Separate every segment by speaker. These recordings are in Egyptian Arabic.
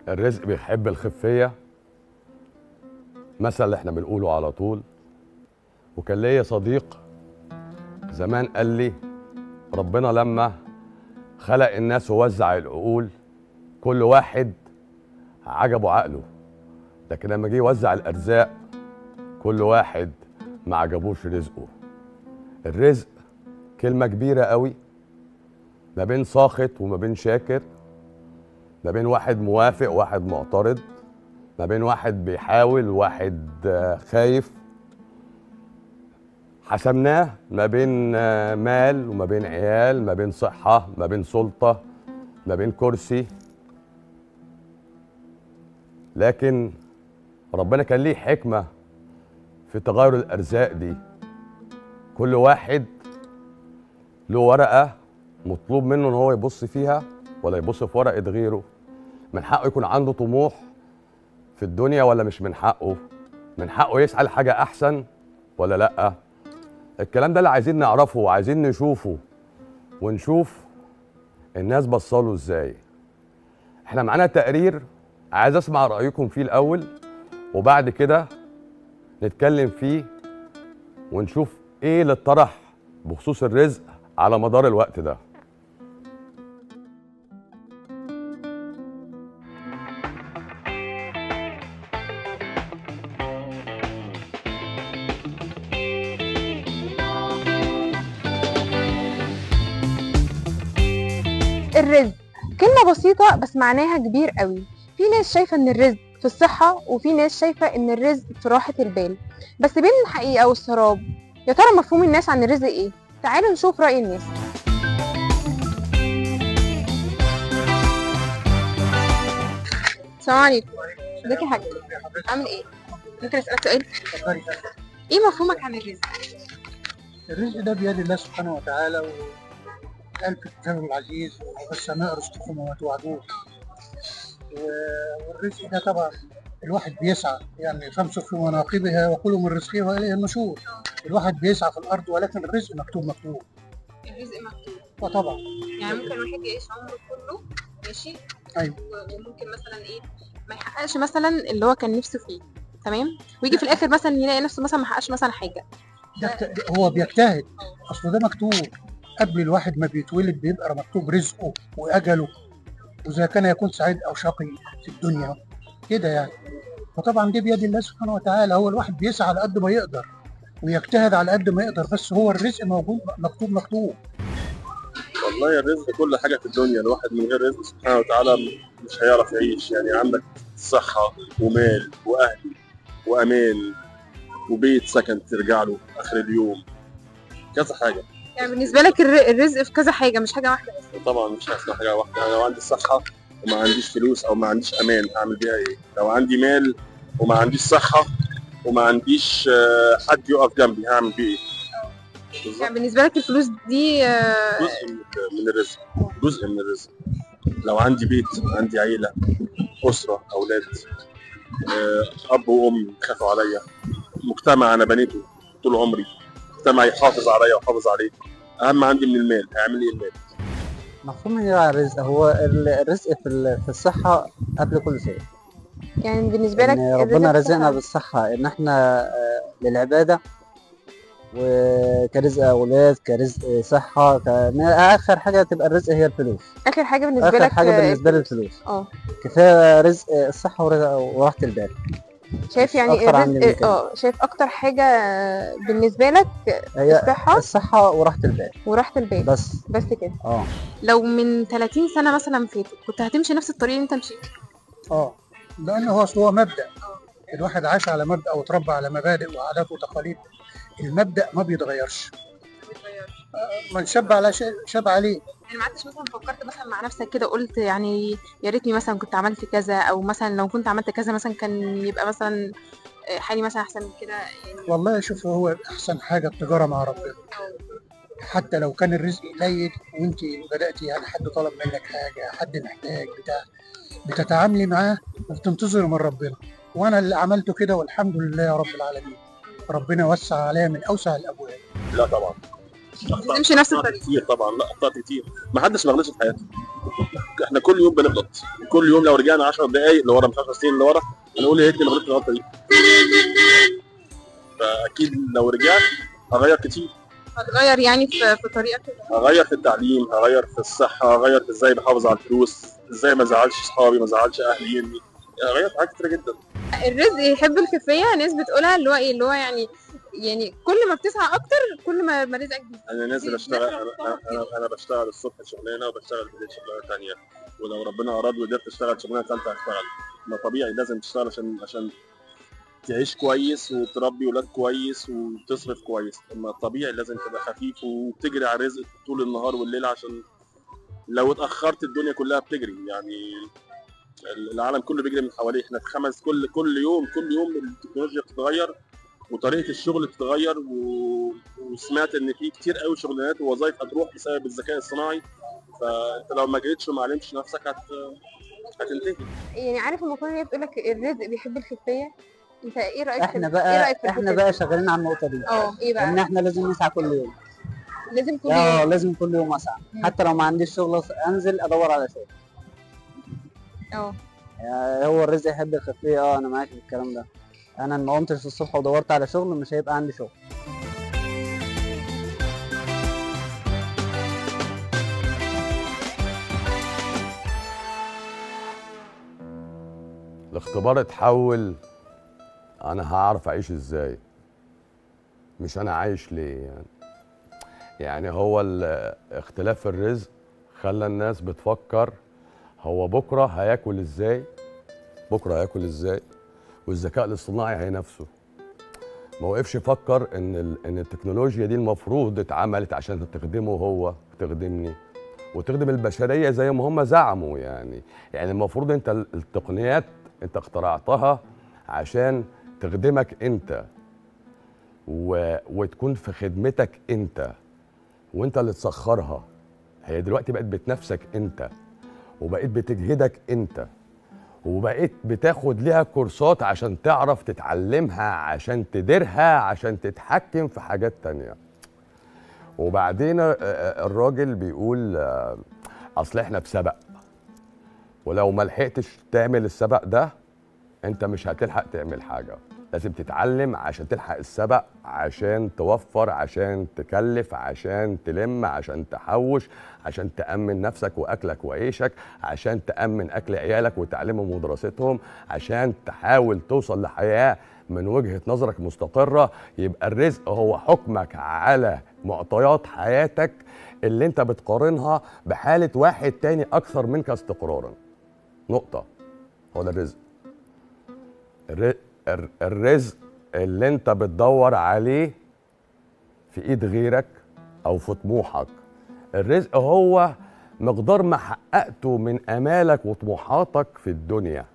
Speaker 1: الرزق بيحب الخفية مثل اللي احنا بنقوله على طول وكان ليا صديق زمان قال لي ربنا لما خلق الناس ووزع العقول كل واحد عجبه عقله لكن لما جه يوزع الارزاق كل واحد ما عجبوش رزقه الرزق كلمة كبيرة قوي ما بين ساخط وما بين شاكر ما بين واحد موافق وواحد معترض ما بين واحد بيحاول وواحد آه، خايف حسمناه ما بين آه، مال وما بين عيال ما بين صحة ما بين سلطة ما بين كرسي لكن ربنا كان ليه حكمة في تغير الأرزاق دي كل واحد له ورقة مطلوب منه ان هو يبص فيها ولا يبص في ورقة غيره من حقه يكون عنده طموح في الدنيا ولا مش من حقه من حقه يسعى لحاجة أحسن ولا لأ الكلام ده اللي عايزين نعرفه وعايزين نشوفه ونشوف الناس بصاله ازاي احنا معانا تقرير عايز اسمع رأيكم فيه الأول وبعد كده نتكلم فيه ونشوف ايه اللي اتطرح بخصوص الرزق على مدار الوقت ده
Speaker 2: الرزق كلمة بسيطة بس معناها كبير قوي في ناس شايفة ان الرزق في الصحة وفي ناس شايفة ان الرزق في راحة البال بس بين الحقيقة والسراب يا ترى مفهوم الناس عن الرزق ايه تعالوا نشوف رأي الناس السلام عليكم ازيك يا حاج عامل ايه ممكن اسالك سؤال ايه مفهومك عن الرزق
Speaker 3: الرزق ده بيد الله سبحانه وتعالى وقال في كتابه العزيز والسماء رزقكم وما توعدون و- والرزق ده طبعا الواحد بيسعى يعني فامسك في مناقبها وكلوا من رزقه واليه النشور الواحد بيسعى في الارض ولكن الرزق مكتوب مكتوب
Speaker 2: الرزق مكتوب
Speaker 3: وطبعا
Speaker 2: يعني ممكن واحد يعيش عمره كله ماشي
Speaker 3: أيوة.
Speaker 2: و- وممكن مثلا ايه ما يحققش مثلا اللي هو كان نفسه فيه تمام ويجي في الاخر مثلا يلاقي نفسه مثلا ما حققش مثلا حاجه
Speaker 3: ده بت- هو بيجتهد اصل ده مكتوب قبل الواحد ما بيتولد بيبقى مكتوب رزقه واجله واذا كان يكون سعيد او شقي في الدنيا كده يعني فطبعا دي بيد الله سبحانه وتعالى هو الواحد بيسعى على قد ما يقدر ويجتهد على قد ما يقدر بس هو الرزق موجود مكتوب مكتوب
Speaker 4: والله الرزق كل حاجة في الدنيا الواحد من غير رزق سبحانه وتعالى مش هيعرف يعيش يعني عندك صحة ومال وأهل وأمان وبيت سكن ترجع له آخر اليوم كذا حاجة
Speaker 2: يعني بالنسبه لك الر- الرزق في كذا حاجه مش حاجه واحده بس
Speaker 4: طبعا مش هسمع حاجة واحدة أنا لو عندي صحة وما عنديش فلوس أو ما عنديش أمان هعمل بيها إيه؟ لو عندي مال وما عنديش صحة وما عنديش آه، حد يقف جنبي هعمل بيه إيه؟ بالظبط
Speaker 2: يعني بالنسبه لك الفلوس دي آه،
Speaker 4: جزء من من الرزق جزء من الرزق لو عندي بيت عندي عيلة أسرة أولاد آه، أب وأم خافوا عليا مجتمع أنا بنيته طول عمري مجتمع يحافظ عليا ويحافظ عليه أهم عندي من المال هيعمل لي المال
Speaker 5: مفهوم ايه الرزق هو ال- الرزق في ال- في الصحة قبل كل شيء
Speaker 2: يعني بالنسبه لك
Speaker 5: ان
Speaker 2: الرزق
Speaker 5: ربنا
Speaker 2: في
Speaker 5: رزقنا
Speaker 2: صحة.
Speaker 5: بالصحة ان احنا آه، للعبادة وكرزق اولاد كرزق صحة ك... اخر حاجة تبقى الرزق هي الفلوس
Speaker 2: اخر حاجه بالنسبه
Speaker 5: اخر
Speaker 2: لك
Speaker 5: حاجة
Speaker 2: آه،
Speaker 5: بالنسبة لي الفلوس
Speaker 2: اه
Speaker 5: كفاية رزق الصحة ورزق- وراحة البال
Speaker 2: شايف
Speaker 5: مش
Speaker 2: يعني
Speaker 5: أكتر عني من
Speaker 2: الرزق
Speaker 5: كده.
Speaker 2: اه شايف اكتر حاجه بالنسبه لك
Speaker 5: هي
Speaker 2: الصحه
Speaker 5: الصحة وراحة البال
Speaker 2: وراحه البال
Speaker 5: بس
Speaker 2: بس كده
Speaker 5: اه
Speaker 2: لو من 30 سنه مثلا فاتت كنت هتمشي نفس الطريق اللي انت مشيت
Speaker 3: اه لان هو اصل هو مبدا الواحد عاش على مبدا وتربى على مبادئ وعادات وتقاليد المبدا ما بيتغيرش آه، من شب على شيء شب عليه
Speaker 2: يعني ما عدتش مثلا فكرت مثلا مع نفسك كده قلت يعني يا ريتني مثلا كنت عملت كذا او مثلا لو كنت عملت كذا مثلا كان يبقى مثلا آه، حالي مثلا احسن من كده يعني
Speaker 3: والله شوف هو احسن حاجه التجاره مع ربنا حتى لو كان الرزق قليل وانت بداتي يعني حد طلب منك حاجه حد محتاج بتاع بتتعاملي معاه وبتنتظري من ربنا وانا اللي عملته كده والحمد لله يا رب العالمين ربنا وسع عليا من اوسع الابواب
Speaker 4: لا طبعا
Speaker 2: تمشي نفس
Speaker 4: أخطأت
Speaker 2: الطريق
Speaker 4: كتير طبعا لا أخطأت كتير ما حدش ما غلطش في حياته احنا كل يوم بنغلط كل يوم لو رجعنا 10 دقائق لورا مش 10 سنين لورا هنقول يا ريتني ما غلطت الغلطه دي فاكيد لو رجعت هغير كتير
Speaker 2: هتغير يعني في, في طريقتك
Speaker 4: هغير في التعليم هغير في الصحه هغير في ازاي بحافظ على الفلوس ازاي ما ازعلش اصحابي ما ازعلش اهلي يعني هغير في حاجات كتيره جدا
Speaker 2: الرزق يحب الكفايه ناس بتقولها اللي هو ايه اللي هو يعني يعني كل ما بتسعى اكتر كل ما ما رزقك بيزيد
Speaker 4: انا نازل
Speaker 2: في
Speaker 4: اشتغل
Speaker 2: ناس
Speaker 4: انا,
Speaker 2: بتقعد
Speaker 4: أنا, انا بشتغل الصبح شغلانه وبشتغل بالليل شغلانه ثانيه ولو ربنا اراد وقدرت اشتغل شغلانه ثالثه هشتغل ما طبيعي لازم تشتغل عشان عشان تعيش كويس وتربي ولاد كويس وتصرف كويس اما طبيعي لازم تبقى خفيف وتجري على الرزق طول النهار والليل عشان لو اتاخرت الدنيا كلها بتجري يعني العالم كله بيجري من حواليه احنا في خمس كل كل يوم كل يوم التكنولوجيا بتتغير وطريقه الشغل بتتغير و... وسمعت ان في كتير قوي شغلانات ووظائف هتروح بسبب الذكاء الصناعي فانت لو ما جريتش وما علمتش نفسك هت... هتنتهي
Speaker 2: يعني عارف المقوله اللي هي بتقول لك الرزق بيحب الكفايه انت ايه رايك في
Speaker 5: احنا
Speaker 2: ايه
Speaker 5: بقى
Speaker 2: رايك في
Speaker 5: احنا
Speaker 2: الحتة
Speaker 5: بقى
Speaker 2: دي؟
Speaker 5: شغالين على النقطه دي
Speaker 2: اه ايه
Speaker 5: ان
Speaker 2: بقى
Speaker 5: احنا لازم نسعى كل يوم
Speaker 2: لازم كل
Speaker 5: اه
Speaker 2: يوم
Speaker 5: لازم كل يوم اسعى
Speaker 2: مم.
Speaker 5: حتى لو ما عنديش شغل أص- انزل ادور على شغل
Speaker 2: اه
Speaker 5: يعني هو الرزق يحب الخفيه اه انا معاك في الكلام ده انا ما قمتش الصبح ودورت على شغل مش هيبقى عندي شغل
Speaker 1: الاختبار اتحول انا هعرف اعيش ازاي مش انا عايش ليه يعني يعني هو ال- اختلاف الرزق خلى الناس بتفكر هو بكره هياكل ازاي بكره هياكل ازاي والذكاء الاصطناعي هينافسه ما وقفش يفكر ان ال- ان التكنولوجيا دي المفروض اتعملت عشان تخدمه هو وتخدمني وتخدم البشريه زي ما هم زعموا يعني يعني المفروض انت ال- التقنيات انت اخترعتها عشان تخدمك انت و... وتكون في خدمتك انت وانت اللي تسخرها هي دلوقتي بقت بتنافسك انت وبقيت بتجهدك انت وبقيت بتاخد ليها كورسات عشان تعرف تتعلمها عشان تديرها عشان تتحكم في حاجات تانية وبعدين آه، آه، الراجل بيقول آه، اصل احنا في سبق ولو ما لحقتش تعمل السبق ده انت مش هتلحق تعمل حاجه لازم تتعلم عشان تلحق السبق عشان توفر عشان تكلف عشان تلم عشان تحوش عشان تأمن نفسك وأكلك وعيشك عشان تأمن أكل عيالك وتعليمهم ودراستهم عشان تحاول توصل لحياة من وجهة نظرك مستقرة يبقى الرزق هو حكمك على معطيات حياتك اللي انت بتقارنها بحالة واحد تاني أكثر منك استقرارا نقطة هو ده الرزق الر- الر- الرزق اللي انت بتدور عليه في ايد غيرك او في طموحك الرزق هو مقدار ما حققته من امالك وطموحاتك في الدنيا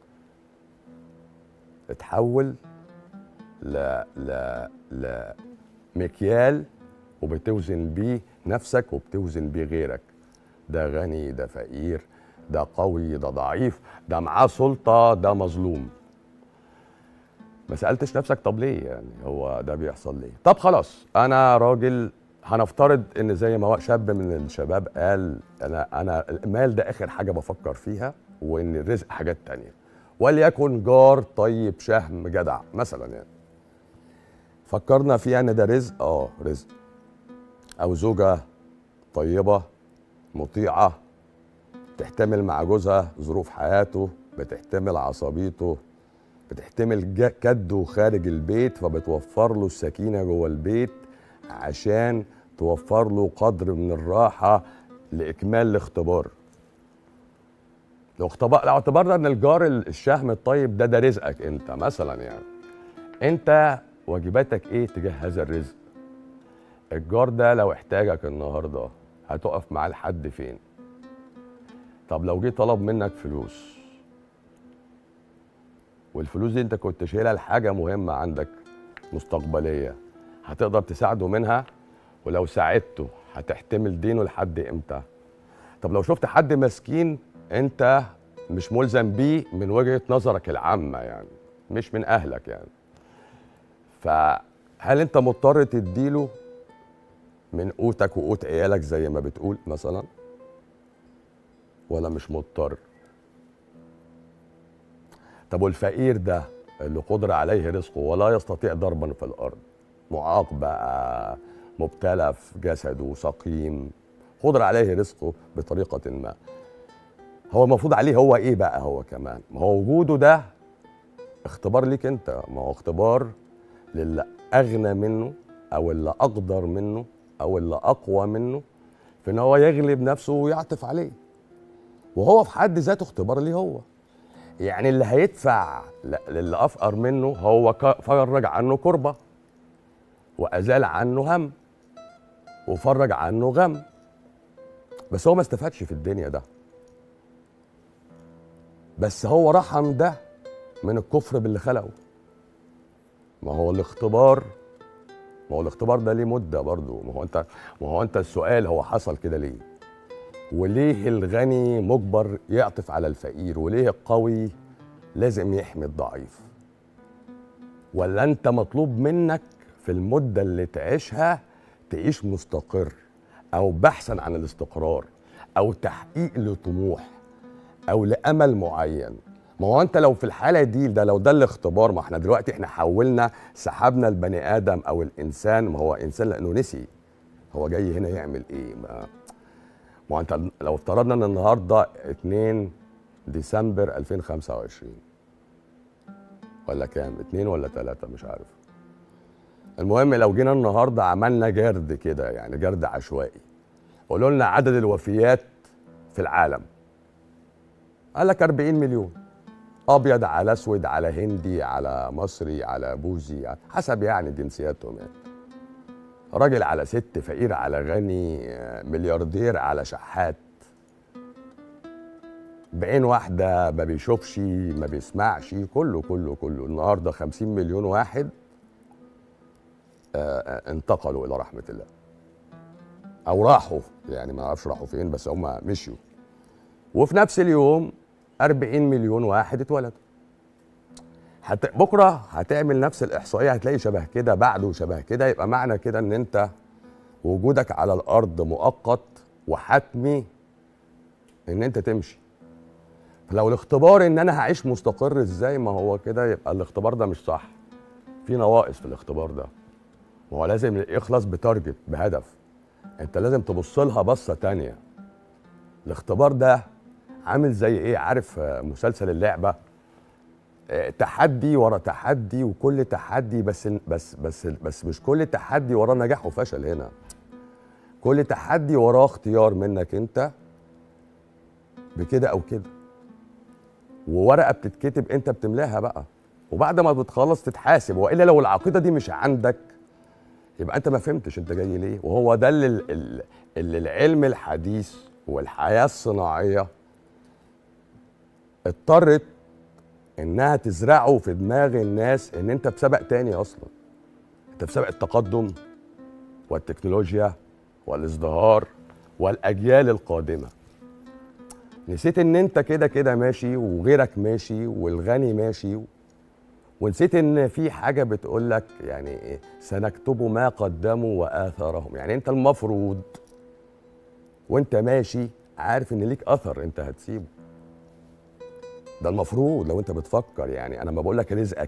Speaker 1: اتحول ل ل لمكيال وبتوزن بيه نفسك وبتوزن بيه غيرك ده غني ده فقير ده قوي ده ضعيف ده معاه سلطة ده مظلوم ما سألتش نفسك طب ليه يعني هو ده بيحصل ليه طب خلاص أنا راجل هنفترض ان زي ما هو شاب من الشباب قال انا انا المال ده اخر حاجه بفكر فيها وان الرزق حاجات تانية وليكن جار طيب شهم جدع مثلا يعني فكرنا فيها ان ده رزق اه رزق او زوجه طيبه مطيعه تحتمل مع جوزها ظروف حياته بتحتمل عصبيته بتحتمل جا- كده خارج البيت فبتوفر له السكينه جوه البيت عشان توفر له قدر من الراحه لاكمال الاختبار لو اختبار لو اعتبرنا ان الجار الشهم الطيب ده ده رزقك انت مثلا يعني انت واجباتك ايه تجاه هذا الرزق الجار ده لو احتاجك النهارده هتقف معاه لحد فين طب لو جه طلب منك فلوس والفلوس دي انت كنت شايلها لحاجه مهمه عندك مستقبليه هتقدر تساعده منها ولو ساعدته هتحتمل دينه لحد امتى طب لو شفت حد مسكين انت مش ملزم بيه من وجهه نظرك العامه يعني مش من اهلك يعني فهل انت مضطر تديله من قوتك وقوت عيالك زي ما بتقول مثلا ولا مش مضطر طب والفقير ده اللي قدر عليه رزقه ولا يستطيع ضربا في الارض معاق بقى مبتلى في جسده سقيم قدر عليه رزقه بطريقه ما هو المفروض عليه هو ايه بقى هو كمان ما هو وجوده ده اختبار ليك انت ما هو اختبار للي اغنى منه او اللي اقدر منه او اللي اقوى منه في ان هو يغلب نفسه ويعطف عليه وهو في حد ذاته اختبار ليه هو يعني اللي هيدفع ل- للي افقر منه هو ك- فرج عنه كربه وازال عنه هم وفرج عنه غم بس هو ما استفادش في الدنيا ده بس هو رحم ده من الكفر باللي خلقه ما هو الاختبار ما هو الاختبار ده ليه مده برضه ما هو انت ما هو انت السؤال هو حصل كده ليه وليه الغني مجبر يعطف على الفقير وليه القوي لازم يحمي الضعيف ولا انت مطلوب منك في المده اللي تعيشها تعيش مستقر او بحثا عن الاستقرار او تحقيق لطموح او لامل معين ما هو انت لو في الحاله دي ده لو ده الاختبار ما احنا دلوقتي احنا حولنا سحبنا البني ادم او الانسان ما هو انسان لانه نسي هو جاي هنا يعمل ايه ما ما هو انت لو افترضنا ان النهارده 2 ديسمبر 2025 ولا كام 2 ولا 3 مش عارف المهم لو جينا النهارده عملنا جرد كده يعني جرد عشوائي قولوا لنا عدد الوفيات في العالم قال لك 40 مليون ابيض على اسود على هندي على مصري على بوذي حسب يعني جنسياتهم يعني راجل على ست فقير على غني آه، ملياردير على شحات بعين واحدة ما بيشوفش ما بيسمعش كله كله كله النهارده 50 مليون واحد آه، آه، انتقلوا إلى رحمة الله أو راحوا يعني ما أعرفش راحوا فين بس هم مشيوا وفي نفس اليوم 40 مليون واحد اتولدوا هت... بكره هتعمل نفس الاحصائيه هتلاقي شبه كده بعده شبه كده يبقى معنى كده ان انت وجودك على الارض مؤقت وحتمي ان انت تمشي فلو الاختبار ان انا هعيش مستقر ازاي ما هو كده يبقى الاختبار ده مش صح في نواقص في الاختبار ده وهو لازم يخلص بتارجت بهدف انت لازم تبص لها بصه تانية الاختبار ده عامل زي ايه عارف آه، مسلسل اللعبه آه، تحدي ورا تحدي وكل تحدي بس بس بس بس مش كل تحدي وراه نجاح وفشل هنا كل تحدي وراه اختيار منك انت بكده او كده وورقه بتتكتب انت بتملاها بقى وبعد ما بتخلص تتحاسب والا لو العقيده دي مش عندك يبقى انت ما فهمتش انت جاي ليه وهو ده اللي, اللي, اللي العلم الحديث والحياه الصناعيه اضطرت انها تزرعه في دماغ الناس ان انت في سبق تاني اصلا انت في سبق التقدم والتكنولوجيا والازدهار والاجيال القادمه نسيت ان انت كده كده ماشي وغيرك ماشي والغني ماشي ونسيت ان في حاجه بتقول لك يعني إيه؟ سنكتب ما قدموا واثارهم يعني انت المفروض وانت ماشي عارف ان ليك اثر انت هتسيبه ده المفروض لو انت بتفكر يعني انا ما بقول لك رزقك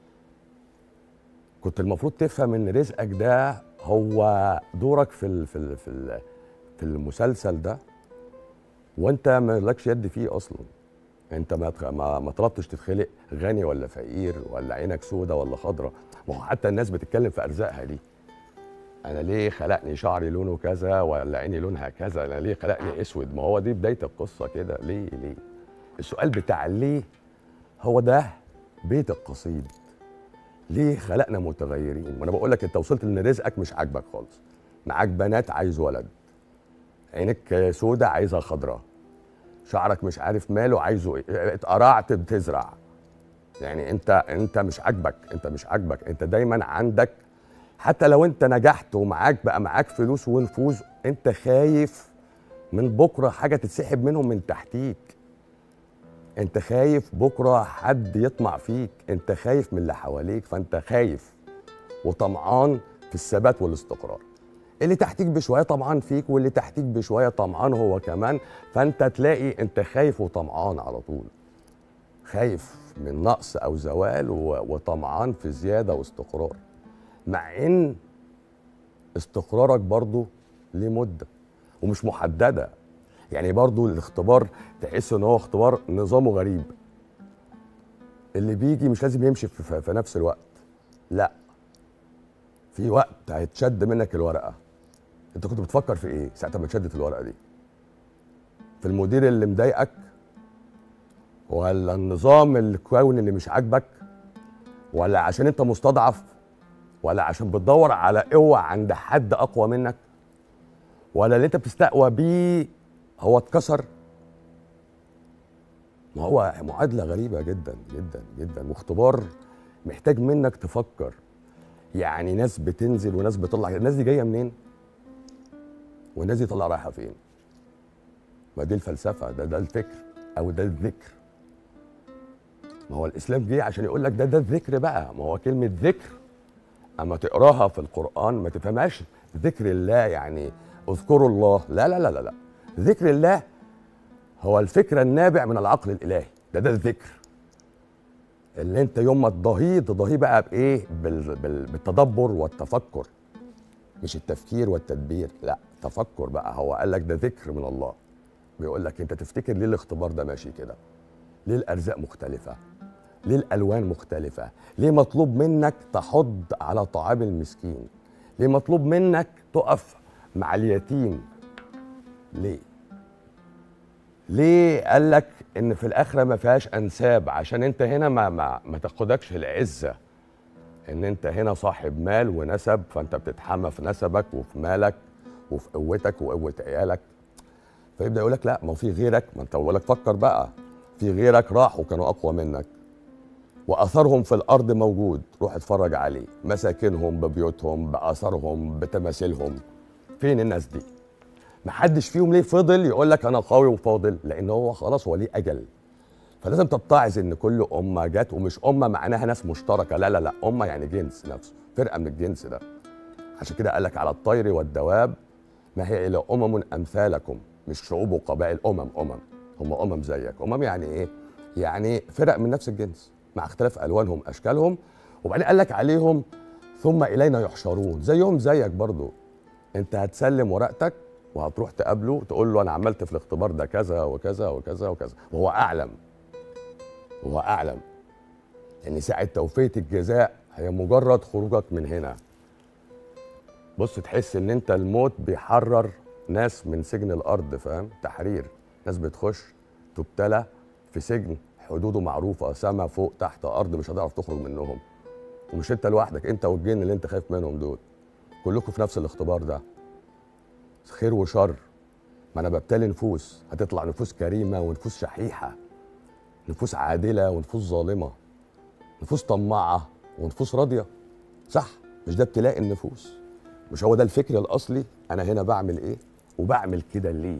Speaker 1: كنت المفروض تفهم ان رزقك ده هو دورك في ال في ال في ال في المسلسل ده وانت مالكش يد فيه اصلا انت ما تخ- ما, ما طلبتش تتخلق غني ولا فقير ولا عينك سودة ولا خضرة ما هو حتى الناس بتتكلم في ارزاقها دي انا ليه خلقني شعري لونه كذا ولا عيني لونها كذا انا ليه خلقني اسود ما هو دي بدايه القصه كده ليه ليه السؤال بتاع ليه هو ده بيت القصيد ليه خلقنا متغيرين وانا بقول لك انت وصلت ان رزقك مش عاجبك خالص معاك بنات عايز ولد عينك سودة عايزها خضراء شعرك مش عارف ماله عايزه ايه اتقرعت بتزرع يعني انت انت مش عاجبك انت مش عاجبك انت دايما عندك حتى لو انت نجحت ومعاك بقى معاك فلوس ونفوذ انت خايف من بكره حاجه تتسحب منهم من تحتيك انت خايف بكره حد يطمع فيك انت خايف من اللي حواليك فانت خايف وطمعان في الثبات والاستقرار اللي تحتيك بشويه طمعان فيك واللي تحتيك بشويه طمعان هو كمان فانت تلاقي انت خايف وطمعان على طول خايف من نقص او زوال و- وطمعان في زياده واستقرار مع ان استقرارك برضو ليه مده ومش محدده يعني برضو الاختبار تحس ان هو اختبار نظامه غريب اللي بيجي مش لازم يمشي في, في, في نفس الوقت لا في وقت هيتشد منك الورقه انت كنت بتفكر في ايه ساعه ما اتشدت الورقه دي في المدير اللي مضايقك ولا النظام الكوني اللي مش عاجبك ولا عشان انت مستضعف ولا عشان بتدور على قوه عند حد اقوى منك ولا اللي انت بتستقوى بيه هو اتكسر ما هو معادله غريبه جدا جدا جدا واختبار محتاج منك تفكر يعني ناس بتنزل وناس بتطلع الناس دي جايه منين والناس دي طالعه رايحه فين ما دي الفلسفه ده ده الفكر او ده الذكر ما هو الاسلام جه عشان يقول لك ده ده الذكر بقى ما هو كلمه ذكر اما تقراها في القران ما تفهمهاش ذكر الله يعني اذكروا الله لا لا لا لا لا ذكر الله هو الفكره النابع من العقل الالهي ده ده الذكر اللي انت يوم ما تضاهيه تضاهيه بقى بايه بال بال بالتدبر والتفكر مش التفكير والتدبير لا تفكر بقى هو قال لك ده ذكر من الله بيقول لك انت تفتكر ليه الاختبار ده ماشي كده ليه الارزاق مختلفه ليه الالوان مختلفه ليه مطلوب منك تحض على طعام المسكين ليه مطلوب منك تقف مع اليتيم ليه ليه قال لك ان في الاخره ما فيهاش انساب عشان انت هنا ما ما, ما تاخدكش العزه ان انت هنا صاحب مال ونسب فانت بتتحمى في نسبك وفي مالك وفي قوتك وقوه عيالك فيبدا يقول لك لا ما هو في غيرك ما انت بقول لك فكر بقى في غيرك راحوا كانوا اقوى منك واثرهم في الارض موجود روح اتفرج عليه مساكنهم ببيوتهم باثرهم بتماثيلهم فين الناس دي محدش فيهم ليه فضل يقول لك انا قوي وفاضل لان هو خلاص هو ليه اجل فلازم تتعظ ان كل امه جت ومش امه معناها ناس مشتركه لا لا لا امه يعني جنس نفسه فرقه من الجنس ده عشان كده قال لك على الطير والدواب ما هي الا امم امثالكم مش شعوب وقبائل امم امم هم امم زيك امم يعني ايه يعني فرق من نفس الجنس مع اختلاف الوانهم اشكالهم وبعدين قال لك عليهم ثم الينا يحشرون زيهم زيك برضو انت هتسلم ورقتك وهتروح تقابله تقول له انا عملت في الاختبار ده كذا وكذا وكذا وكذا وهو اعلم وهو اعلم ان ساعه توفيه الجزاء هي مجرد خروجك من هنا بص تحس ان انت الموت بيحرر ناس من سجن الارض فاهم تحرير ناس بتخش تبتلى في سجن حدوده معروفه سما فوق تحت ارض مش هتعرف تخرج منهم ومش انت لوحدك انت والجن اللي انت خايف منهم دول كلكم في نفس الاختبار ده خير وشر ما انا ببتلي نفوس هتطلع نفوس كريمه ونفوس شحيحه نفوس عادله ونفوس ظالمه نفوس طماعه ونفوس راضيه صح مش ده ابتلاء النفوس مش هو ده الفكر الاصلي انا هنا بعمل ايه وبعمل كده ليه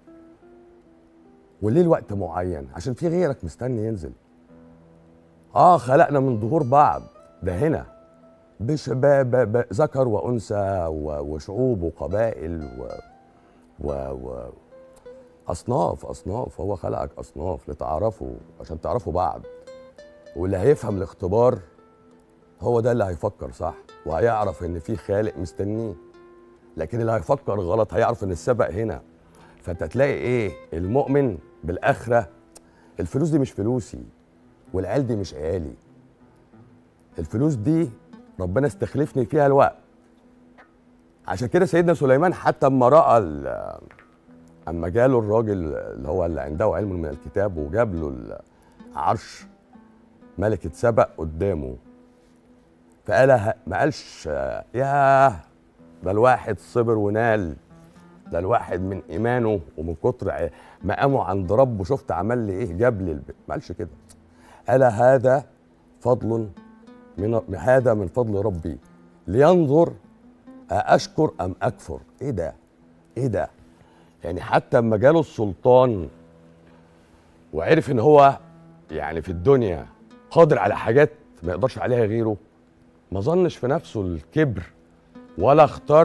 Speaker 1: وليه الوقت معين عشان في غيرك مستني ينزل اه خلقنا من ظهور بعض ده هنا بش ب ب ب ذكر وانثى و- وشعوب وقبائل و و و اصناف اصناف هو خلقك اصناف لتعرفوا عشان تعرفوا بعض واللي هيفهم الاختبار هو ده اللي هيفكر صح وهيعرف ان في خالق مستنيه لكن اللي هيفكر غلط هيعرف ان السبق هنا فانت تلاقي ايه المؤمن بالاخره الفلوس دي مش فلوسي والعيال دي مش عيالي الفلوس دي ربنا استخلفني فيها الوقت عشان كده سيدنا سليمان حتى اما راى ال- اما جاله الراجل اللي هو اللي عنده علم من الكتاب وجاب له العرش ملكة سبأ قدامه فقال ه- ما قالش آه، ياه ده الواحد صبر ونال ده الواحد من ايمانه ومن كتر ع- مقامه عند ربه شفت عمل لي ايه جاب لي الب... ما قالش كده قال هذا فضل من هذا من فضل ربي لينظر أأشكر أم أكفر إيه ده إيه ده يعني حتى لما جاله السلطان وعرف إن هو يعني في الدنيا قادر على حاجات ما يقدرش عليها غيره ما ظنش في نفسه الكبر ولا اختار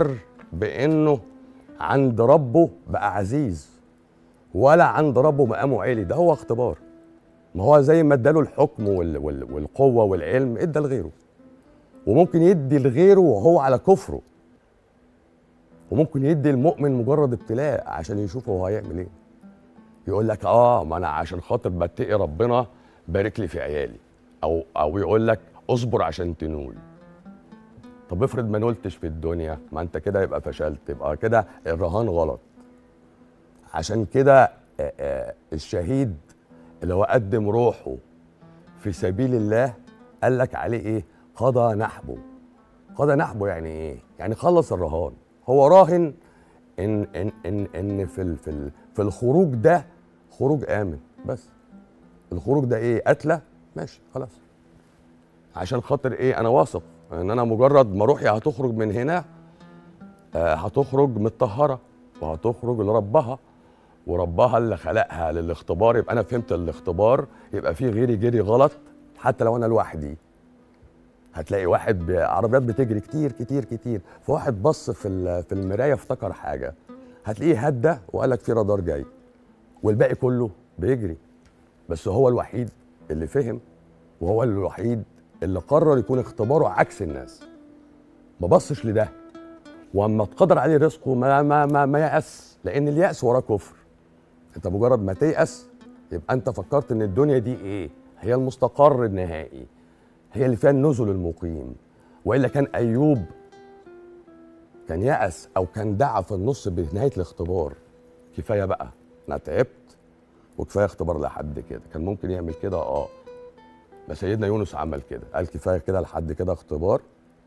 Speaker 1: بانه عند ربه بقى عزيز ولا عند ربه مقامه عالي ده هو اختبار ما هو زي ما اداله الحكم وال وال والقوه والعلم ادى لغيره وممكن يدي لغيره وهو على كفره وممكن يدي المؤمن مجرد ابتلاء عشان يشوف هو هيعمل ايه يقول لك اه ما انا عشان خاطر بتقي ربنا بارك لي في عيالي او او يقول لك اصبر عشان تنول طب افرض ما نلتش في الدنيا ما انت كده يبقى فشلت يبقى كده الرهان غلط عشان كده آه، آه، الشهيد اللي هو قدم روحه في سبيل الله قال لك عليه ايه قضى نحبه قضى نحبه يعني ايه يعني خلص الرهان هو راهن ان ان ان ان في ال في ال في الخروج ده خروج امن بس الخروج ده ايه قتله ماشي خلاص عشان خاطر ايه انا واثق ان انا مجرد ما روحي هتخرج من هنا آه هتخرج متطهره وهتخرج لربها وربها اللي خلقها للاختبار يبقى انا فهمت الاختبار يبقى في غيري جري غلط حتى لو انا لوحدي هتلاقي واحد بعربيات بتجري كتير كتير كتير فواحد بص في ال- في المرايه افتكر حاجه هتلاقيه هدى وقال لك في رادار جاي والباقي كله بيجري بس هو الوحيد اللي فهم وهو الوحيد اللي قرر يكون اختباره عكس الناس ما بصش لده واما اتقدر عليه رزقه ما ما ما, ما يأس لان اليأس وراه كفر انت مجرد ما تيأس يبقى انت فكرت ان الدنيا دي ايه هي المستقر النهائي هي اللي فيها النزل المقيم والا كان ايوب كان يأس او كان دعا في النص بنهايه الاختبار كفايه بقى انا تعبت وكفايه اختبار لحد كده كان ممكن يعمل كده اه بس سيدنا يونس عمل كده قال كفايه كده لحد كده اختبار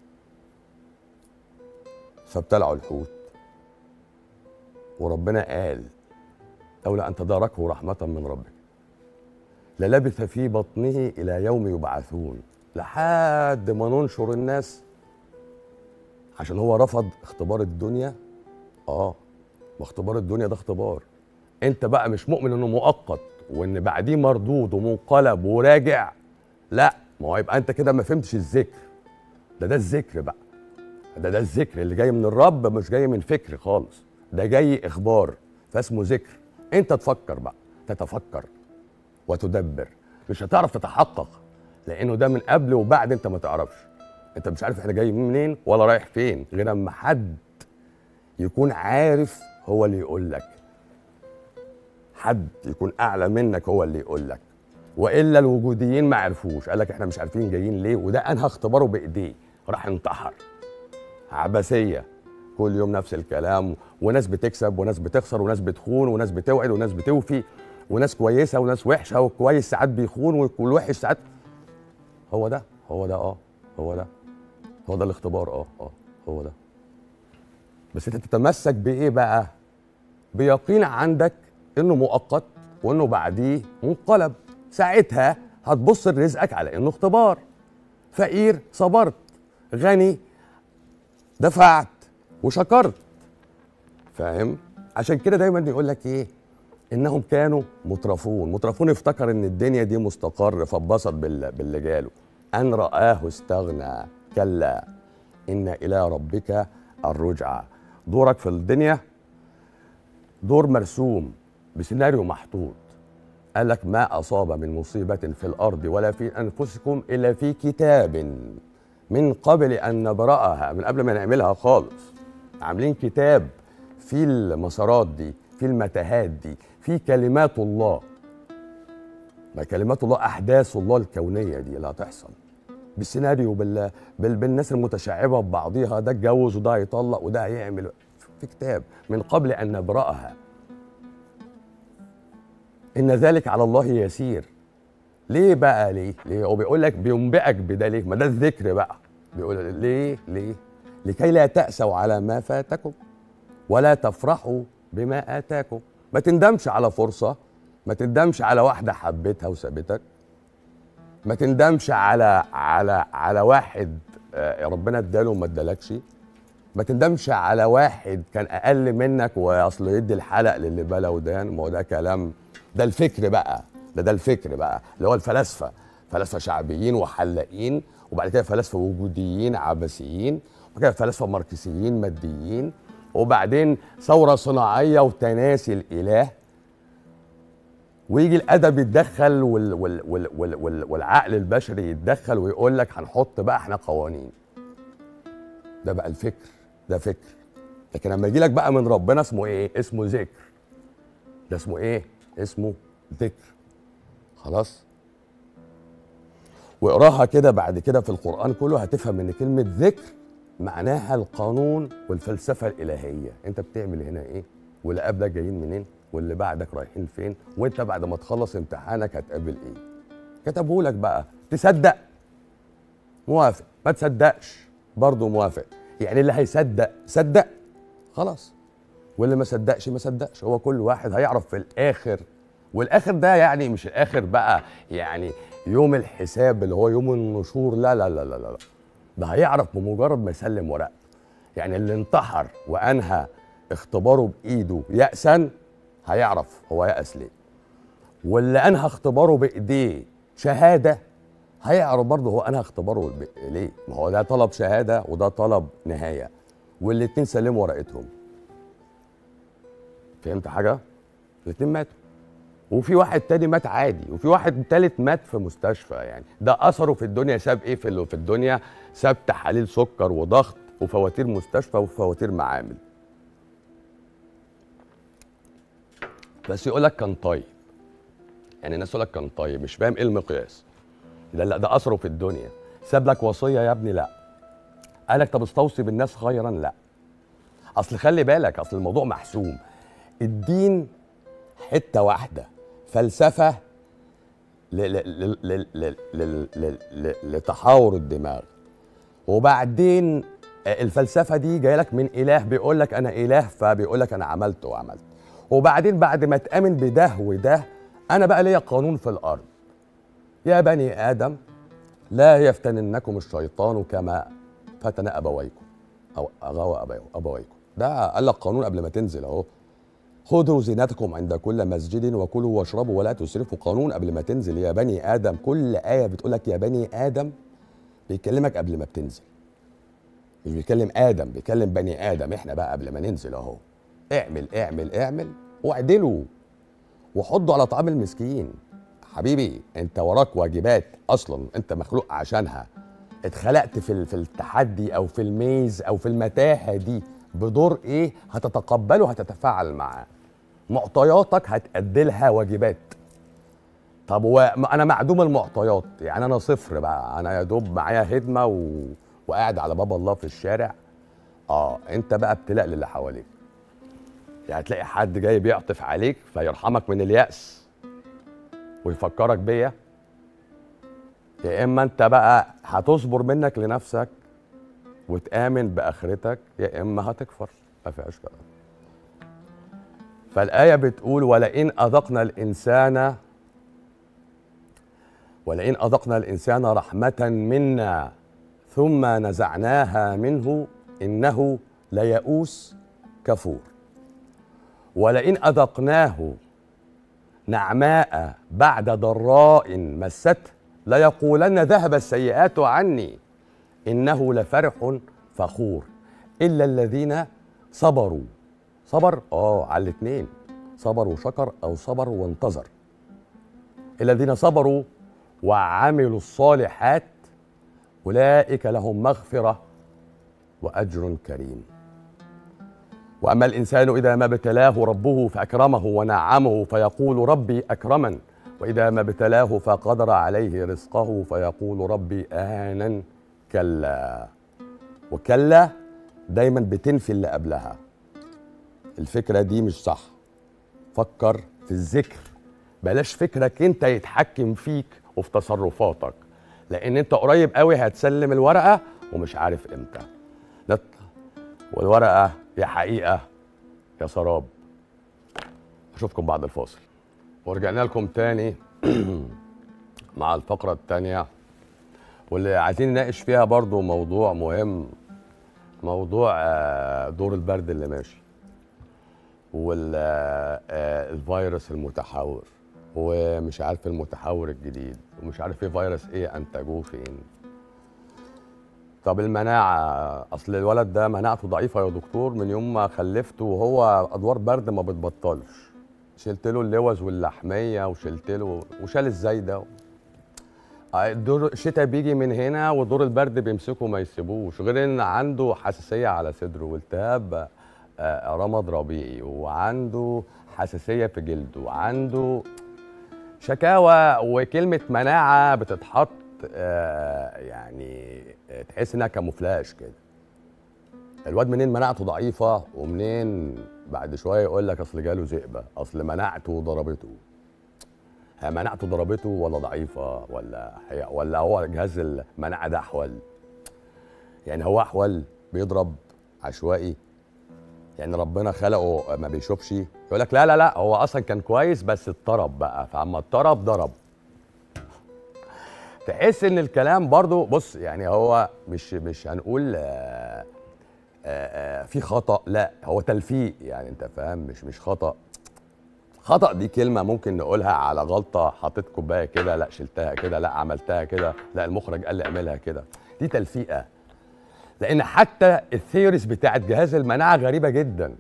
Speaker 1: فابتلعوا الحوت وربنا قال لولا ان تداركه رحمه من ربك للبث في بطنه الى يوم يبعثون لحد ما ننشر الناس عشان هو رفض اختبار الدنيا اه ما اختبار الدنيا ده اختبار انت بقى مش مؤمن انه مؤقت وان بعديه مردود ومنقلب وراجع لا ما هو يبقى انت كده ما فهمتش الذكر ده ده الذكر بقى ده ده الذكر اللي جاي من الرب مش جاي من فكر خالص ده جاي اخبار فاسمه ذكر انت تفكر بقى تتفكر وتدبر مش هتعرف تتحقق لانه ده من قبل وبعد انت ما تعرفش انت مش عارف احنا جايين منين ولا رايح فين غير اما حد يكون عارف هو اللي يقول لك حد يكون اعلى منك هو اللي يقول لك والا الوجوديين ما عرفوش قال لك احنا مش عارفين جايين ليه وده انا هختبره بايديه راح انتحر عبثيه كل يوم نفس الكلام وناس بتكسب وناس بتخسر وناس بتخون وناس بتوعد وناس بتوفي وناس كويسه وناس وحشه والكويس ساعات بيخون والوحش ساعات هو ده هو ده اه هو ده هو ده الاختبار اه اه هو ده بس انت تتمسك بايه بقى بيقين عندك انه مؤقت وانه بعديه منقلب ساعتها هتبص لرزقك على انه اختبار فقير صبرت غني دفعت وشكرت فاهم عشان كده دايما يقول لك ايه انهم كانوا مترفون مترفون افتكر ان الدنيا دي مستقر فاتبسط بال- باللي جاله ان رآه استغنى كلا ان الى ربك الرجعى دورك في الدنيا دور مرسوم بسيناريو محطوط قال لك ما اصاب من مصيبه في الارض ولا في انفسكم الا في كتاب من قبل ان نبراها من قبل ما نعملها خالص عاملين كتاب في المسارات دي في المتاهات دي في كلمات الله ما كلمات الله احداث الله الكونيه دي اللي هتحصل بالسيناريو بال... بال... بالناس المتشعبه ببعضيها ده اتجوز وده هيطلق وده هيعمل في كتاب من قبل ان نبراها ان ذلك على الله يسير ليه بقى ليه ليه هو بيقول لك بينبئك بده ليه ما ده الذكر بقى بيقول ليه ليه لكي لا تأسوا على ما فاتكم ولا تفرحوا بما آتاكم ما تندمش على فرصة ما تندمش على واحدة حبيتها وسابتك ما تندمش على على على واحد آه، ربنا اداله وما ادالكش ما تندمش على واحد كان اقل منك واصل يدي الحلق للي بلا ودان ما هو ده كلام ده الفكر بقى ده ده الفكر بقى اللي هو الفلاسفه فلاسفه شعبيين وحلاقين وبعد كده فلاسفه وجوديين عبثيين وبعد كده فلاسفه ماركسيين ماديين وبعدين ثوره صناعيه وتناسي الاله ويجي الادب يتدخل وال وال وال وال وال والعقل البشري يتدخل ويقول لك هنحط بقى احنا قوانين ده بقى الفكر ده فكر لكن لما يجي لك بقى من ربنا اسمه ايه اسمه ذكر ده اسمه ايه اسمه ذكر خلاص واقراها كده بعد كده في القران كله هتفهم ان كلمه ذكر معناها القانون والفلسفه الالهيه انت بتعمل هنا ايه واللي قبلك جايين منين واللي بعدك رايحين فين وانت بعد ما تخلص امتحانك هتقابل ايه كتبه لك بقى تصدق موافق ما تصدقش برضه موافق يعني اللي هيصدق صدق خلاص واللي ما صدقش ما صدقش هو كل واحد هيعرف في الاخر والاخر ده يعني مش الاخر بقى يعني يوم الحساب اللي هو يوم النشور لا لا لا لا لا ده هيعرف بمجرد ما يسلم ورقته يعني اللي انتحر وانهى اختباره بايده يأسا هيعرف هو يأس ليه واللي انهى اختباره بايديه شهاده هيعرف برضه هو انهى اختباره ب- ليه ما هو ده طلب شهاده وده طلب نهايه والاتنين سلموا ورقتهم فهمت حاجه الاتنين ماتوا وفي واحد تاني مات عادي وفي واحد تالت مات في مستشفى يعني ده اثره في الدنيا ساب ايه في ال- في الدنيا ساب تحاليل سكر وضغط وفواتير مستشفى وفواتير معامل بس يقول لك كان طيب يعني الناس يقول لك كان طيب مش فاهم ايه المقياس لا لا ده اثره في الدنيا ساب لك وصيه يا ابني لا قال لك طب استوصي بالناس خيرا لا اصل خلي بالك اصل الموضوع محسوم الدين حته واحده فلسفه ل- ل- ل- ل- ل- ل- ل- ل- لتحاور الدماغ وبعدين الفلسفه دي جايه لك من اله بيقول لك انا اله فبيقول لك انا عملت وعملت وبعدين بعد ما تامن بده وده انا بقى ليا قانون في الارض يا بني ادم لا يفتننكم الشيطان كما فتن ابويكم او اغوى أبو- ابويكم ده قال لك قانون قبل ما تنزل اهو خذوا زينتكم عند كل مسجد وكلوا واشربوا ولا تسرفوا قانون قبل ما تنزل يا بني ادم كل ايه بتقول لك يا بني ادم بيكلمك قبل ما بتنزل مش بيكلم ادم بيكلم بني ادم احنا بقى قبل ما ننزل اهو اعمل اعمل اعمل واعدلوا وحضوا على طعام المسكين حبيبي انت وراك واجبات اصلا انت مخلوق عشانها اتخلقت في ال- في التحدي او في الميز او في المتاهه دي بدور ايه هتتقبله هتتفاعل معاه معطياتك هتأدي لها واجبات طب وانا معدوم المعطيات يعني انا صفر بقى انا يا دوب معايا هدمه و... وقاعد على باب الله في الشارع اه انت بقى ابتلاء للي حواليك يعني تلاقي حد جاي بيعطف عليك فيرحمك من اليأس ويفكرك بيا يا اما انت بقى هتصبر منك لنفسك وتآمن بآخرتك يا اما هتكفر ما فيهاش كلام فالآية بتقول ولئن أذقنا الإنسان ولئن أذقنا الإنسان رحمة منا ثم نزعناها منه إنه ليئوس كفور ولئن أذقناه نعماء بعد ضراء مسته ليقولن ذهب السيئات عني إنه لفرح فخور إلا الذين صبروا صبر اه على الاثنين صبر وشكر او صبر وانتظر الذين صبروا وعملوا الصالحات اولئك لهم مغفره واجر كريم واما الانسان اذا ما ابتلاه ربه فاكرمه ونعمه فيقول ربي اكرمن واذا ما ابتلاه فقدر عليه رزقه فيقول ربي اهانا كلا وكلا دايما بتنفي اللي قبلها الفكرة دي مش صح فكر في الذكر بلاش فكرك انت يتحكم فيك وفي تصرفاتك لان انت قريب قوي هتسلم الورقة ومش عارف امتى لا ت- والورقة يا حقيقة يا سراب اشوفكم بعد الفاصل ورجعنا لكم تاني مع الفقرة التانية واللي عايزين نناقش فيها برضو موضوع مهم موضوع آه، دور البرد اللي ماشي والفيروس المتحور ومش عارف المتحور الجديد ومش عارف ايه فيروس ايه انتجوه فين طب المناعه اصل الولد ده مناعته ضعيفه يا دكتور من يوم ما خلفته وهو ادوار برد ما بتبطلش شلت له اللوز واللحميه وشلت له وشال الزايده الدور الشتاء بيجي من هنا ودور البرد بيمسكه ما يسيبوش غير ان عنده حساسيه على صدره والتهاب آه، رمض ربيعي وعنده حساسيه في جلده وعنده شكاوى وكلمه مناعه بتتحط آه، يعني آه، تحس انها كاموفلاج كده الواد منين مناعته ضعيفه ومنين بعد شويه يقول لك اصل جاله ذئبه اصل مناعته ضربته هي مناعته ضربته ولا ضعيفه ولا هي ولا هو جهاز المناعه ده احول يعني هو احول بيضرب عشوائي يعني ربنا خلقه ما بيشوفش يقول لك لا لا لا هو اصلا كان كويس بس اتطرب بقى فاما اتطرب ضرب تحس ان الكلام برضو بص يعني هو مش مش هنقول آه، آه، آه، في خطا لا هو تلفيق يعني انت فاهم مش مش خطا خطا دي كلمه ممكن نقولها على غلطه حطيت كوبايه كده لا شلتها كده لا عملتها كده لا المخرج قال لي اعملها كده دي تلفيقه لان حتى الثيوريز بتاعت جهاز المناعه غريبه جدا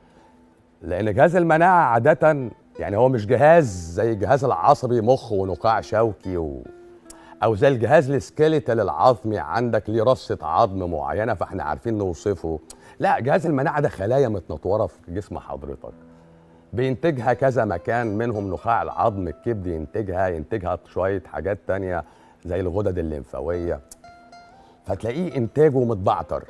Speaker 1: لان جهاز المناعه عاده يعني هو مش جهاز زي الجهاز العصبي مخ ونقاع شوكي و... او زي الجهاز السكيليتال العظمي عندك ليه رصه عظم معينه فاحنا عارفين نوصفه لا جهاز المناعه ده خلايا متنطوره في جسم حضرتك بينتجها كذا مكان منهم نخاع العظم الكبد ينتجها ينتجها شويه حاجات تانية زي الغدد الليمفاويه فتلاقيه انتاجه متبعتر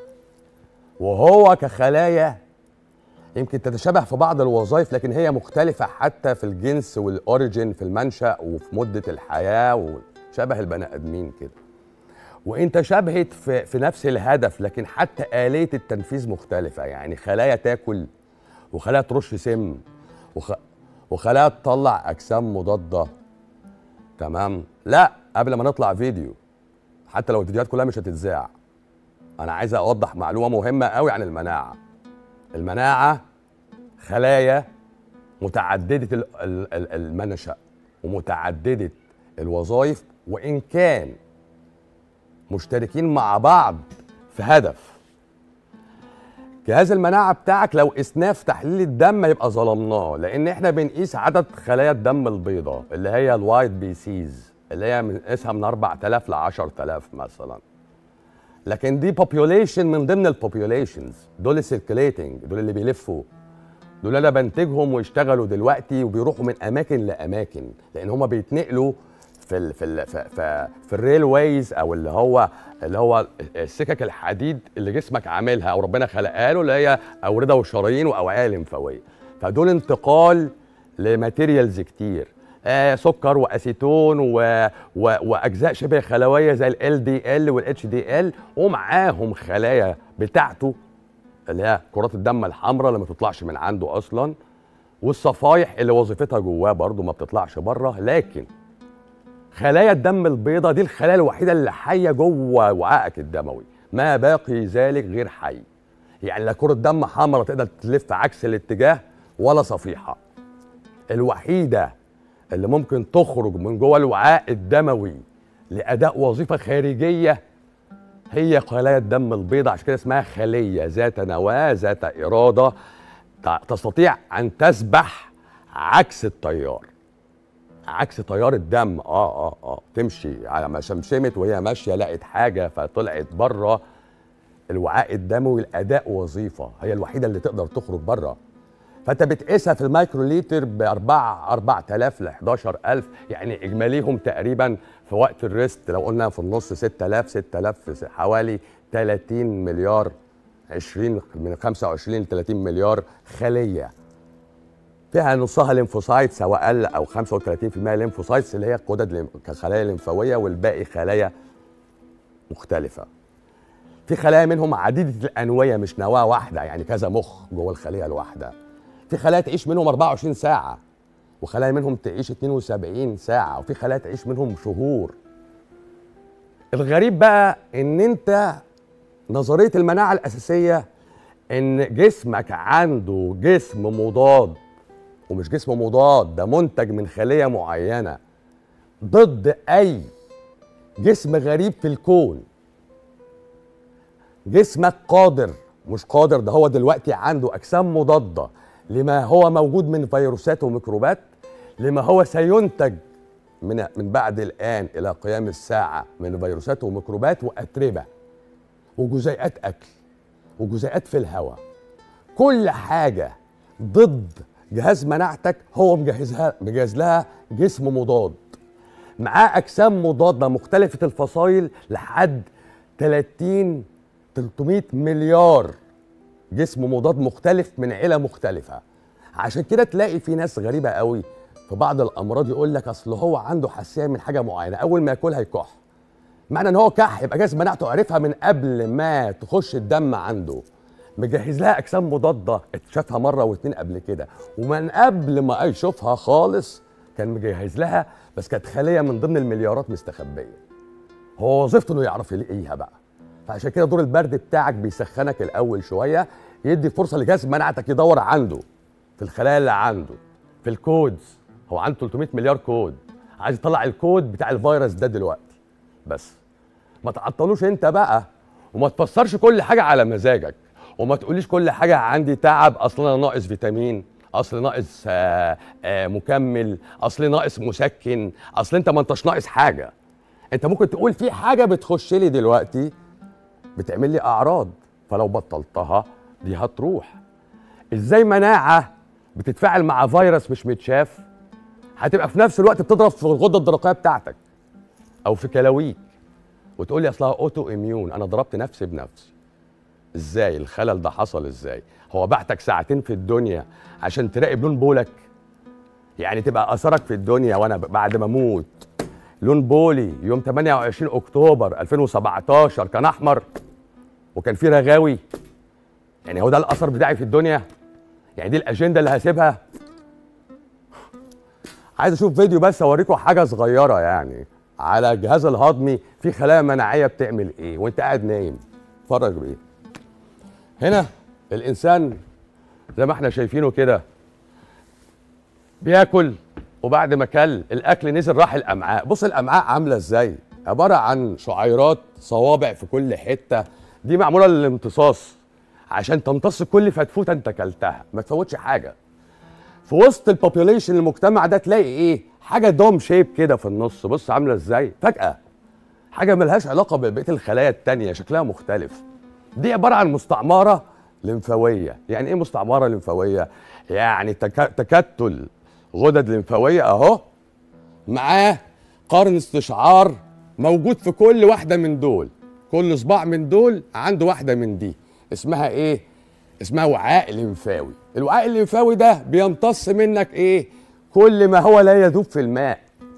Speaker 1: وهو كخلايا يمكن تتشابه في بعض الوظائف لكن هي مختلفة حتى في الجنس والأوريجين في المنشأ وفي مدة الحياة وشبه البني آدمين كده وإن تشابهت في, في نفس الهدف لكن حتى آلية التنفيذ مختلفة يعني خلايا تاكل وخلايا ترش سم وخ... وخلايا تطلع أجسام مضادة تمام لا قبل ما نطلع فيديو حتى لو الفيديوهات كلها مش هتتذاع انا عايز اوضح معلومه مهمه قوي عن المناعه المناعه خلايا متعدده ال- ال- ال- المنشا ومتعدده الوظائف وان كان مشتركين مع بعض في هدف جهاز المناعه بتاعك لو قسناه في تحليل الدم يبقى ظلمناه لان احنا بنقيس عدد خلايا الدم البيضاء اللي هي الوايت بي سيز اللي هي بنقيسها من 4000 ل 10000 مثلا لكن دي population من ضمن البوبيوليشنز دول سيركليتنج دول اللي بيلفوا دول انا بنتجهم ويشتغلوا دلوقتي وبيروحوا من اماكن لاماكن لان هم بيتنقلوا في ال في ال في, في, في الريل ويز او اللي هو اللي هو السكك الحديد اللي جسمك عاملها او ربنا خلقها له اللي هي اورده وشرايين واوعيه لمفاويه فدول انتقال لماتيريالز كتير آه سكر واسيتون و... و... واجزاء شبه خلويه زي ال دي ال والاتش دي ال ومعاهم خلايا بتاعته اللي هي كرات الدم الحمراء اللي ما بتطلعش من عنده اصلا والصفايح اللي وظيفتها جواه برضو ما بتطلعش بره لكن خلايا الدم البيضاء دي الخلايا الوحيده اللي حيه جوه وعائك الدموي ما باقي ذلك غير حي يعني لا كره دم حمراء تقدر تلف عكس الاتجاه ولا صفيحه الوحيده اللي ممكن تخرج من جوه الوعاء الدموي لاداء وظيفه خارجيه هي خلايا الدم البيضاء عشان كده اسمها خليه ذات نواه ذات اراده ت- تستطيع ان تسبح عكس التيار عكس تيار الدم اه اه اه تمشي على ما شمشمت وهي ماشيه لقت حاجه فطلعت بره الوعاء الدموي الاداء وظيفه هي الوحيده اللي تقدر تخرج بره فانت بتقيسها في المايكرو لتر ب 4 4000 ل 11000 يعني اجماليهم تقريبا في وقت الريست لو قلنا في النص 6000 6000 في س- حوالي 30 مليار 20 من 25 ل 30 مليار خليه فيها نصها ليمفوسايتس او اقل او 35% ليمفوسايتس اللي هي غدد ليم- كخلايا ليمفاويه والباقي خلايا مختلفه في خلايا منهم عديده الانويه مش نواه واحده يعني كذا مخ جوه الخليه الواحده في خلايا تعيش منهم 24 ساعه وخلايا منهم تعيش 72 ساعه وفي خلايا تعيش منهم شهور الغريب بقى ان انت نظريه المناعه الاساسيه ان جسمك عنده جسم مضاد ومش جسم مضاد ده منتج من خليه معينه ضد اي جسم غريب في الكون جسمك قادر مش قادر ده هو دلوقتي عنده اجسام مضاده لما هو موجود من فيروسات وميكروبات لما هو سينتج من من بعد الان الى قيام الساعه من فيروسات وميكروبات واتربه وجزيئات اكل وجزيئات في الهواء كل حاجه ضد جهاز مناعتك هو مجهزها مجهز لها جسم مضاد معاه اجسام مضاده مختلفه الفصائل لحد 30 300 مليار جسم مضاد مختلف من عيله مختلفه عشان كده تلاقي في ناس غريبه قوي في بعض الامراض يقول لك اصل هو عنده حساسيه من حاجه معينه اول ما ياكلها يكح معنى ان هو كح يبقى جهاز مناعته عرفها من قبل ما تخش الدم عنده مجهز لها اجسام مضاده اتشافها مره واتنين قبل كده ومن قبل ما يشوفها خالص كان مجهز لها بس كانت خليه من ضمن المليارات مستخبيه هو وظيفته انه يعرف يلاقيها بقى فعشان كده دور البرد بتاعك بيسخنك الاول شويه يدي فرصه لجهاز مناعتك يدور عنده في الخلايا اللي عنده في الكودز هو عنده 300 مليار كود عايز يطلع الكود بتاع الفيروس ده دلوقتي بس ما تعطلوش انت بقى وما تفسرش كل حاجه على مزاجك وما تقوليش كل حاجه عندي تعب اصل انا ناقص فيتامين اصل ناقص آه آه مكمل اصل ناقص مسكن اصل انت ما انتش ناقص حاجه انت ممكن تقول في حاجه بتخش لي دلوقتي بتعمل لي اعراض فلو بطلتها دي هتروح ازاي مناعه بتتفاعل مع فيروس مش متشاف هتبقى في نفس الوقت بتضرب في الغده الدرقيه بتاعتك او في كلاويك وتقول لي اصلها اوتو اميون انا ضربت نفسي بنفسي ازاي الخلل ده حصل ازاي هو بعتك ساعتين في الدنيا عشان تراقب لون بولك يعني تبقى اثرك في الدنيا وانا ب- بعد ما اموت لون بولي يوم 28 اكتوبر 2017 كان احمر وكان فيه رغاوي يعني هو ده الاثر بتاعي في الدنيا يعني دي الاجنده اللي هسيبها عايز اشوف فيديو بس اوريكم حاجه صغيره يعني على الجهاز الهضمي في خلايا مناعيه بتعمل ايه وانت قاعد نايم اتفرج بايه هنا الانسان زي ما احنا شايفينه كده بياكل وبعد ما كل الاكل نزل راح الامعاء بص الامعاء عامله ازاي عباره عن شعيرات صوابع في كل حته دي معموله للامتصاص عشان تمتص كل فتفوته انت اكلتها ما تفوتش حاجه في وسط البوبيوليشن المجتمع ده تلاقي ايه حاجه دوم شيب كده في النص بص عامله ازاي فجاه حاجه ملهاش علاقه ببقيه الخلايا التانية شكلها مختلف دي عباره عن مستعمره لمفاويه يعني ايه مستعمره لمفاويه يعني تك... تكتل غدد لمفاويه اهو معاه قرن استشعار موجود في كل واحده من دول كل صباع من دول عنده واحده من دي اسمها ايه اسمها وعاء لمفاوي الوعاء الليمفاوي ده بيمتص منك ايه كل ما هو لا يذوب في الماء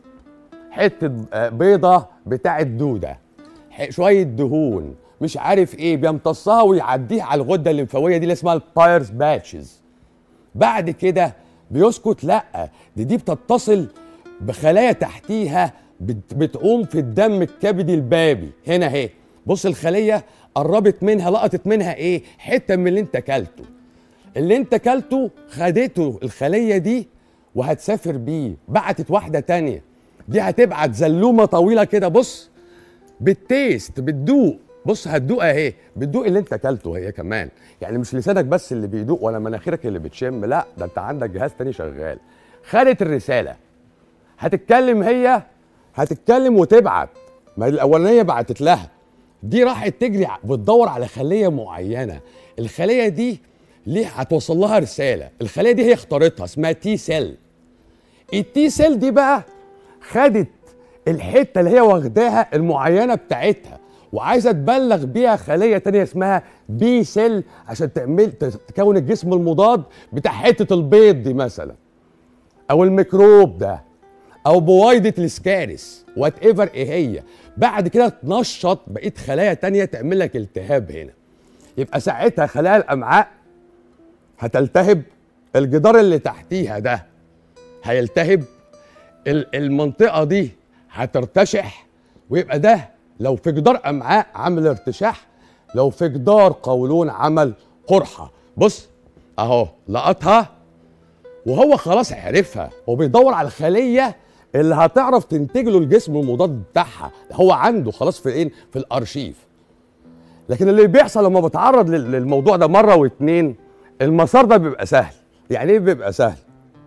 Speaker 1: حته آه، بيضه بتاعه دوده ح- شويه دهون مش عارف ايه بيمتصها ويعديها على الغده الليمفاويه دي اللي اسمها البايرز باتشز بعد كده بيسكت لا دي دي بتتصل بخلايا تحتيها بت- بتقوم في الدم الكبدي البابي هنا اهي بص الخليه قربت منها لقطت منها ايه حته من اللي انت اكلته اللي انت اكلته خدته الخليه دي وهتسافر بيه بعتت واحده تانية دي هتبعت زلومه طويله كده بص بالتيست بتدوق بص هتدوق اهي بتدوق اللي انت اكلته هي كمان يعني مش لسانك بس اللي بيدوق ولا مناخيرك اللي بتشم لا ده انت عندك جهاز تاني شغال خدت الرساله هتتكلم هي هتتكلم وتبعت ما الاولانيه بعتت لها دي راحت تجري ع- بتدور على خليه معينه الخليه دي ليه هتوصل لها رساله الخليه دي هي اختارتها اسمها تي سيل التي سيل دي بقى خدت الحته اللي هي واخداها المعينه بتاعتها وعايزه تبلغ بيها خليه تانية اسمها بي سيل عشان تعمل ت- تكون الجسم المضاد بتاع حته البيض دي مثلا او الميكروب ده او بويضه السكارس وات ايفر ايه هي بعد كده تنشط بقيه خلايا تانية تعمل لك التهاب هنا يبقى ساعتها خلايا الامعاء هتلتهب الجدار اللي تحتيها ده هيلتهب ال- المنطقه دي هترتشح ويبقى ده لو في جدار امعاء عمل ارتشاح لو في جدار قولون عمل قرحه بص اهو لقطها وهو خلاص عرفها هو بيدور على الخليه اللي هتعرف تنتج له الجسم المضاد بتاعها هو عنده خلاص في ايه في الارشيف لكن اللي بيحصل لما بتعرض لل- للموضوع ده مره واتنين المسار ده بيبقى سهل يعني ايه بيبقى سهل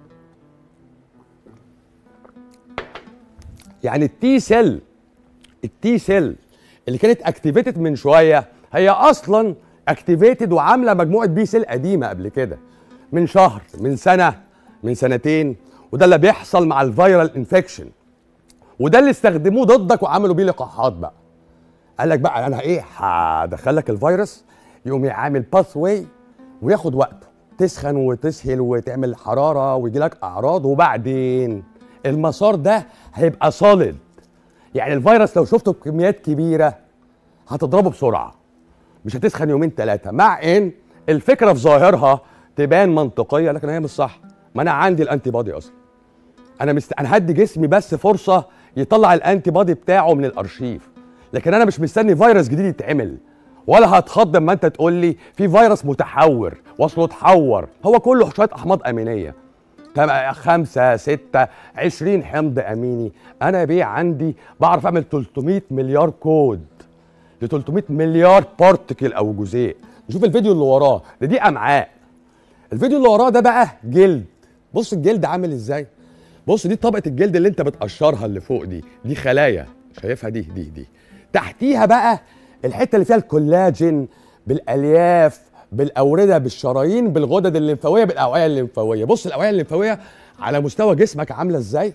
Speaker 1: يعني التي سيل التي سيل اللي كانت اكتيفيتد من شويه هي اصلا اكتيفيتد وعامله مجموعه بي سيل قديمه قبل كده من شهر من سنه من سنتين وده اللي بيحصل مع الفيرال انفكشن وده اللي استخدموه ضدك وعملوا بيه لقاحات بقى قال لك بقى انا ايه هدخل لك الفيروس يقوم يعمل باث واي وياخد وقته تسخن وتسهل وتعمل حراره ويجي لك اعراض وبعدين المسار ده هيبقى صالد يعني الفيروس لو شفته بكميات كبيره هتضربه بسرعه مش هتسخن يومين ثلاثه مع ان الفكره في ظاهرها تبان منطقيه لكن هي مش صح ما انا عندي الانتي بادي اصلا انا مست... انا هدي جسمي بس فرصه يطلع الانتي بادي بتاعه من الارشيف لكن انا مش مستني فيروس جديد يتعمل ولا هتخض اما انت تقول لي في فيروس متحور واصله اتحور هو كله شويه احماض امينيه تم- خمسة ستة عشرين حمض أميني أنا بيه عندي بعرف أعمل 300 مليار كود ل 300 مليار بارتكل أو جزيء نشوف الفيديو اللي وراه ده دي أمعاء الفيديو اللي وراه ده بقى جلد بص الجلد عامل ازاي بص دي طبقه الجلد اللي انت بتقشرها اللي فوق دي دي خلايا شايفها دي دي دي تحتيها بقى الحته اللي فيها الكولاجين بالالياف بالاورده بالشرايين بالغدد الليمفاويه بالاوعيه الليمفاويه بص الاوعيه الليمفاويه على مستوى جسمك عامله ازاي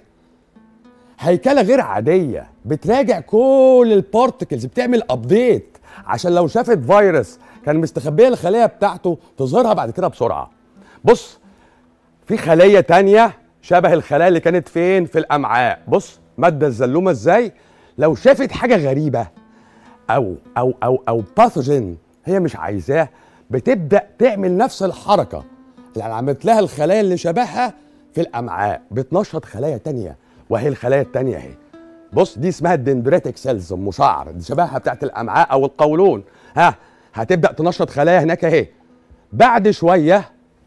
Speaker 1: هيكله غير عاديه بتراجع كل البارتكلز بتعمل ابديت عشان لو شافت فيروس كان مستخبيه الخليه بتاعته تظهرها بعد كده بسرعه بص في خليه تانية شبه الخلايا اللي كانت فين في الامعاء بص ماده الزلومه ازاي لو شافت حاجه غريبه او او او او باثوجين هي مش عايزاه بتبدا تعمل نفس الحركه اللي عملت لها الخلايا اللي شبهها في الامعاء بتنشط خلايا تانية وهي الخلايا التانية اهي بص دي اسمها الدندريتك سيلز ام شعر دي شبهها بتاعت الامعاء او القولون ها هتبدا تنشط خلايا هناك اهي بعد شويه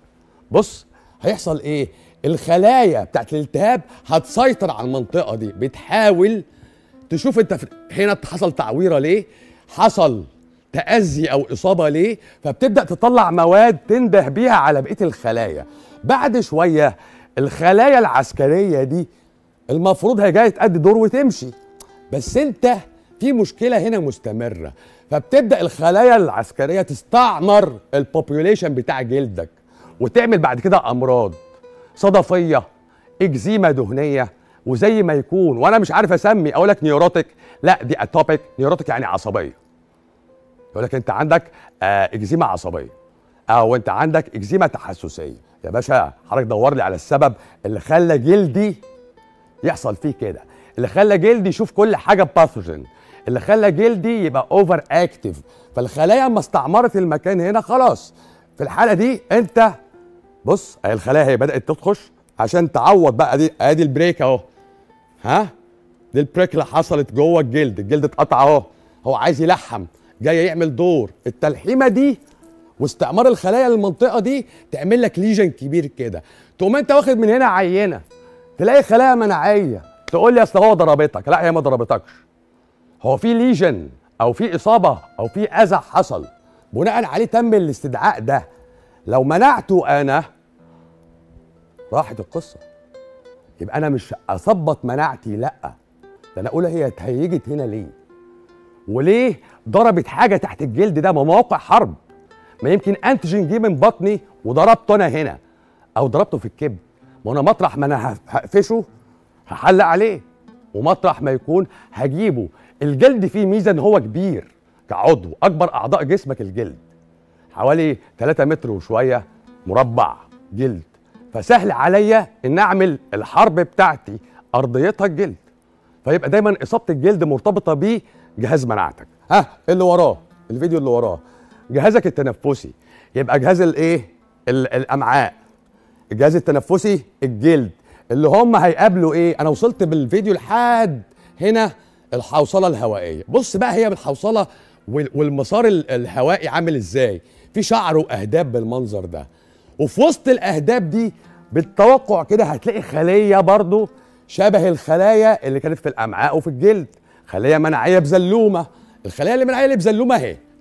Speaker 1: بص هيحصل ايه الخلايا بتاعت الالتهاب هتسيطر على المنطقه دي بتحاول تشوف انت في- هنا حصل تعويره ليه حصل تأذي او اصابه ليه فبتبدا تطلع مواد تنده بيها على بقيه الخلايا بعد شويه الخلايا العسكريه دي المفروض هي جايه تأدي دور وتمشي بس انت في مشكله هنا مستمره فبتبدا الخلايا العسكريه تستعمر البوبيوليشن بتاع جلدك وتعمل بعد كده امراض صدفيه اكزيما دهنيه وزي ما يكون وانا مش عارف اسمي اقول لك نيوروتيك لا دي اتوبيك نيوروتيك يعني عصبيه يقول لك انت عندك آه اكزيما عصبيه او انت عندك اكزيما تحسسيه يا باشا حضرتك دور لي على السبب اللي خلى جلدي يحصل فيه كده اللي خلى جلدي يشوف كل حاجه باثوجين اللي خلى جلدي يبقى اوفر اكتف فالخلايا اما استعمرت المكان هنا خلاص في الحاله دي انت بص اهي الخلايا هي بدات تخش عشان تعوض بقى دي ادي البريك اهو ها دي البريك اللي حصلت جوه الجلد الجلد اتقطع اهو هو عايز يلحم جاي يعمل دور التلحيمه دي واستعمار الخلايا للمنطقه دي تعمل لك ليجن كبير كده تقوم انت واخد من هنا عينه تلاقي خلايا مناعيه تقول لي اصل هو ضربتك لا هي ما ضربتكش هو في ليجن او في اصابه او في اذى حصل بناء عليه تم الاستدعاء ده لو منعته انا راحت القصه يبقى انا مش اثبط مناعتي لا ده انا اقول هي اتهيجت هنا ليه وليه ضربت حاجه تحت الجلد ده ما موقع حرب ما يمكن انتيجين جه من بطني وضربته انا هنا او ضربته في الكبد ما انا مطرح ما انا هقفشه هحلق عليه ومطرح ما يكون هجيبه الجلد فيه ميزه ان هو كبير كعضو اكبر اعضاء جسمك الجلد حوالي 3 متر وشويه مربع جلد فسهل عليا ان اعمل الحرب بتاعتي ارضيتها الجلد فيبقى دايما اصابه الجلد مرتبطه بجهاز مناعتك ها اللي وراه الفيديو اللي وراه جهازك التنفسي يبقى جهاز الايه ال- الامعاء الجهاز التنفسي الجلد اللي هم هيقابلوا ايه انا وصلت بالفيديو لحد هنا الحوصله الهوائيه بص بقى هي بالحوصله وال- والمسار ال- الهوائي عامل ازاي في شعر واهداب بالمنظر ده وفي وسط الاهداب دي بالتوقع كده هتلاقي خليه برضو شبه الخلايا اللي كانت في الامعاء وفي الجلد خليه مناعيه بزلومه الخلايا اللي مناعيه اللي بزلومه اهي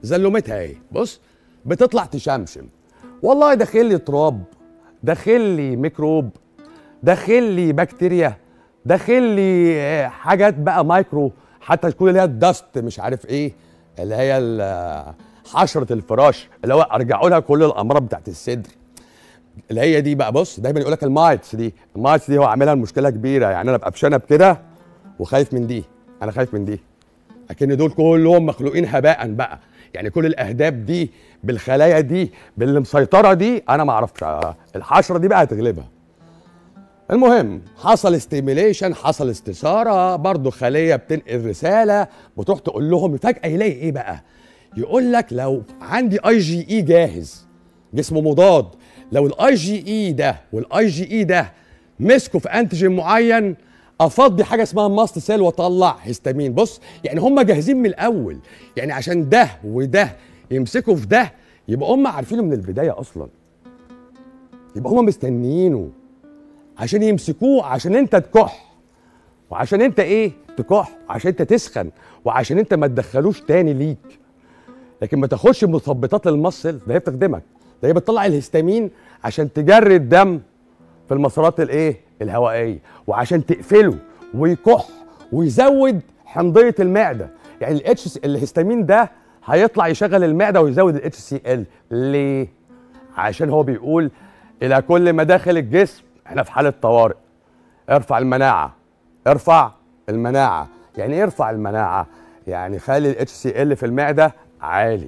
Speaker 1: زلومتها ايه بص بتطلع تشمشم والله داخل لي تراب داخل لي ميكروب داخل لي بكتيريا داخل لي آه، حاجات بقى مايكرو حتى تكون اللي هي الدست مش عارف ايه اللي هي ال- حشره الفراش اللي هو ارجعوا لها كل الامراض بتاعت الصدر اللي هي دي بقى بص دايما يقول لك المايتس دي المايتس دي هو عاملها مشكله كبيره يعني انا ابقى بشنب كده وخايف من دي انا خايف من دي لكن دول كلهم مخلوقين هباء بقى يعني كل الاهداب دي بالخلايا دي باللي مسيطره دي انا ما اعرفش آه، الحشره دي بقى هتغلبها المهم حصل ستيميليشن حصل استثاره برضو خليه بتنقل رساله بتروح تقول لهم فجاه يلاقي ايه بقى يقول لك لو عندي اي جي اي جاهز جسم مضاد لو الاي جي اي ده والاي جي اي ده مسكوا في انتيجين معين افضي حاجه اسمها ماست سيل واطلع هيستامين بص يعني هم جاهزين من الاول يعني عشان ده وده يمسكوا في ده يبقى هم عارفينه من البدايه اصلا يبقى هم مستنيينه عشان يمسكوه عشان انت تكح وعشان انت ايه تكح وعشان انت تسخن وعشان انت ما تدخلوش تاني ليك لكن ما تاخدش مثبطات للمصل ده هي بتخدمك ده هي بتطلع الهستامين عشان تجري الدم في المسارات الايه الهوائيه وعشان تقفله ويكح ويزود حمضيه المعده يعني الاتش الهستامين ده هيطلع يشغل المعده ويزود الاتش سي ال ليه عشان هو بيقول الى كل مداخل الجسم احنا في حاله طوارئ ارفع المناعه ارفع المناعه يعني ايه ارفع المناعه يعني خلي الاتش سي ال في المعده عالي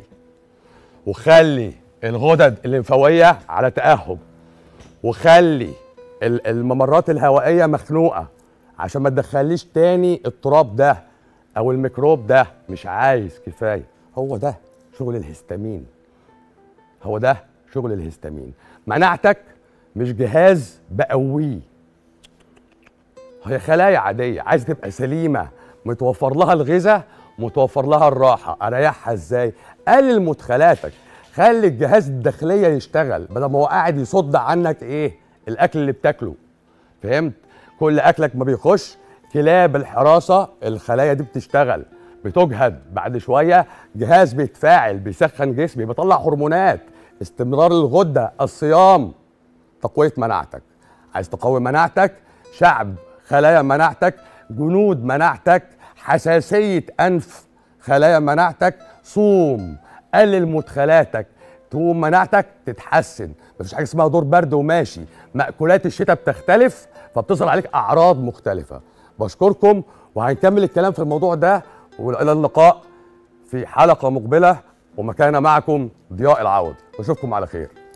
Speaker 1: وخلي الغدد الليمفاويه على تاهب وخلي ال- الممرات الهوائيه مخنوقه عشان ما تدخليش تاني التراب ده او الميكروب ده مش عايز كفايه هو ده شغل الهستامين هو ده شغل الهستامين مناعتك مش جهاز بقويه هي خلايا عاديه عايز تبقى سليمه متوفر لها الغذاء متوفر لها الراحه اريحها ازاي قلل مدخلاتك خلي الجهاز الداخليه يشتغل بدل ما هو قاعد يصد عنك ايه الاكل اللي بتاكله فهمت كل اكلك ما بيخش كلاب الحراسه الخلايا دي بتشتغل بتجهد بعد شويه جهاز بيتفاعل بيسخن جسمي بيطلع هرمونات استمرار الغده الصيام تقويه مناعتك عايز تقوي مناعتك شعب خلايا مناعتك جنود مناعتك حساسيه انف خلايا مناعتك صوم قلل مدخلاتك تقوم مناعتك تتحسن مفيش حاجه اسمها دور برد وماشي مأكولات الشتاء بتختلف فبتظهر عليك اعراض مختلفه بشكركم وهنكمل الكلام في الموضوع ده والى اللقاء في حلقه مقبله ومكان معكم ضياء العوض واشوفكم على خير